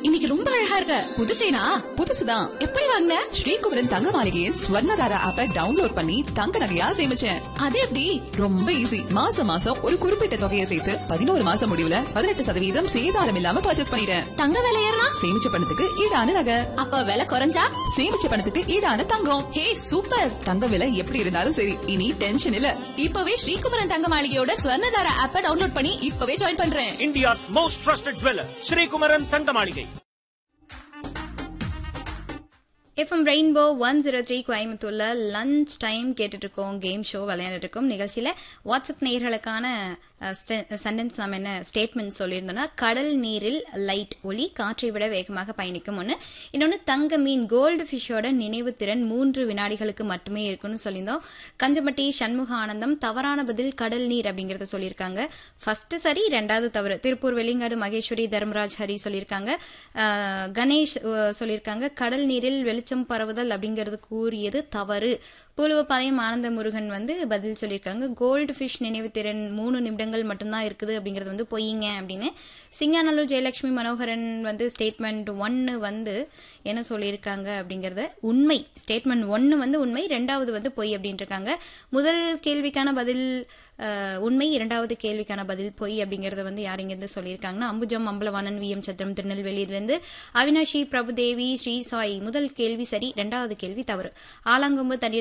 இன்னைக்கு ரொம்ப அழகா இருக்க புது செயினா புதுசுதான் எப்படி வாங்கின ஸ்ரீகுமரன் தங்க மாளிகையின் ஸ்வர்ணதாரா ஆப்பை டவுன்லோட் பண்ணி தங்க நகையா சேமிச்சேன் அது எப்படி ரொம்ப ஈஸி மாசம் மாசம் ஒரு குறிப்பிட்ட தொகையை சேர்த்து பதினோரு மாசம் முடிவுல பதினெட்டு சதவீதம் சேதாரம் இல்லாம பர்ச்சேஸ் பண்ணிட்டேன் தங்க விலை ஏறினா சேமிச்ச பணத்துக்கு ஈடான நகை அப்ப விலை குறைஞ்சா சேமிச்ச பணத்துக்கு ஈடான தங்கம் ஹே சூப்பர் தங்க விலை எப்படி இருந்தாலும் சரி இனி டென்ஷன் இல்ல இப்பவே ஸ்ரீகுமரன் தங்க மாளிகையோட ஸ்வர்ணதார ஆப்ப டவுன்லோட் பண்ணி இப்பவே ஜாயின் பண்றேன் India's most trusted jeweler, Sri Kumaran Thangamaligai. FM rainbow one zero three கோயம்புத்தூர்ல லஞ்ச் டைம் கேட்டுட்டு இருக்கோம் கேம் ஷோ விளையாண்டுட்டு இருக்கோம் நிகழ்ச்சியில வாட்ஸ்அப் நேயர்களுக்கான சென்டென்ஸ் நம்ம என்ன ஸ்டேட்மெண்ட் சொல்லியிருந்தோம்னா கடல் நீரில் லைட் ஒளி காற்றை விட வேகமாக பயணிக்கும் ஒன்று இன்னொன்று தங்க மீன் கோல்டு ஃபிஷ்ஷோட நினைவு திறன் மூன்று வினாடிகளுக்கு மட்டுமே இருக்குன்னு சொல்லியிருந்தோம் கஞ்சம்பட்டி சண்முக ஆனந்தம் தவறான பதில் கடல் நீர் அப்படிங்கறத சொல்லியிருக்காங்க ஃபர்ஸ்ட் சரி ரெண்டாவது தவறு திருப்பூர் வெள்ளிங்காடு மகேஸ்வரி தர்மராஜ் ஹரி சொல்லியிருக்காங்க அஹ், கணேஷ் அஹ், சொல்லியிருக்காங்க கடல் நீரில் வெளிச்சம் பரவுதல் அப்படிங்கிறது கூறியது தவறு பூலுவப்பாளையம் ஆனந்த முருகன் வந்து பதில் சொல்லியிருக்காங்க கோல்டு ஃபிஷ் நினைவு திறன் மூணு நிமிடங்கள் மட்டும்தான் இருக்குது அப்படிங்கிறது வந்து பொய்யுங்க அப்படின்னு சிங்காநல்லூர் ஜெயலட்சுமி மனோகரன் வந்து ஸ்டேட்மெண்ட் ஒன்னு வந்து என்ன சொல்லியிருக்காங்க அப்படிங்கறத உண்மை ஸ்டேட்மெண்ட் ஒன்னு வந்து உண்மை ரெண்டாவது வந்து பொய் அப்படின்ட்டு இருக்காங்க முதல் கேள்விக்கான பதில் அஹ், உண்மை இரண்டாவது கேள்விக்கான பதில் பொய் அப்படிங்கறத வந்து யார் இங்கிருந்து சொல்லியிருக்காங்கன்னா அம்புஜம் அம்பலவாணன் வி எம் சத்திரம் திருநெல்வேலியிலிருந்து அவினாஷி பிரபுதேவி ஸ்ரீ சாய் முதல் கேள்வி சரி இரண்டாவது கேள்வி தவறு ஆலாங்கொம்பு தண்ணீர்